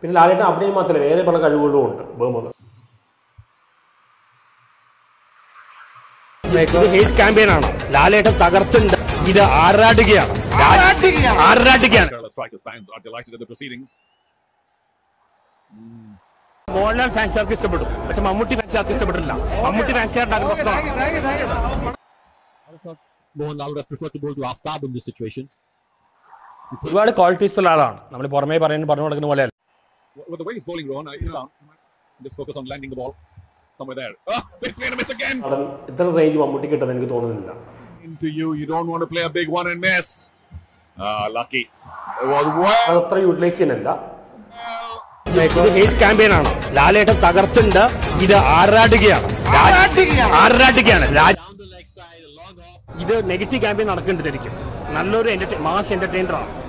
പിന്നെ ലാലേട്ടൻ അഭിനയം മാത്രമല്ല വേറെ പല കഴിവുകളും ഉണ്ട് ബഹുമതി ഇത് ഹെയ്റ്റ് ക്യാമ്പയിൻ ആണ് ലാലേട്ടൻ തകർത്തുണ്ട് ഇത് ആറാടുകയാണ് ആറാടുകയാണ് Kerala Strikers fans are delighted at the proceedings. Mohanlal ഫാൻസുകാർക്ക് ഇഷ്ടപ്പെടും പക്ഷെ മമ്മൂട്ടി ഫാൻസുകാർക്ക് ഇഷ്ടപ്പെട്ടില്ല മമ്മൂട്ടി ഫാൻസുകാരുടെ പ്രശ്നമാണ് I thought Mohanlal would have preferred to bowl to Aftab in this situation. ഒരുപാട് ക്വാളിറ്റീസ് ഉള്ള ആളാണ് നമ്മൾ പുറമേ പറയുന്നത് പറഞ്ഞു കൊടുക്കുന്ന പോലെയല്ല With the way he's bowling, Rohan, I, you know, just focus on landing the ball somewhere there. Oh, big play and a miss again. നടൻ ഇത്ര റേഞ്ച് മമ്മൂട്ടിക്ക് കിട്ടുമെന്ന് എനിക്ക് തോന്നുന്നില്ല Into you, you don't want to play a big one and miss. Ah, lucky. It was well. അത് അത്ര utilise ചെയ്യുന്നില്ല ഇത് ഹെയ്റ്റ് ക്യാമ്പയിൻ ആണ് ലാലേട്ടൻ തകർത്തുണ്ട് ഇത് ആറാടുകയാണ് ആറാടുകയാണ് Raj Down the leg side, a long off. ഇത് നെഗറ്റീവ് ക്യാമ്പയിൻ നടക്കേണ്ടതായിരിക്കും നല്ലൊരു മാസ് എന്റർടൈനർ ആണ്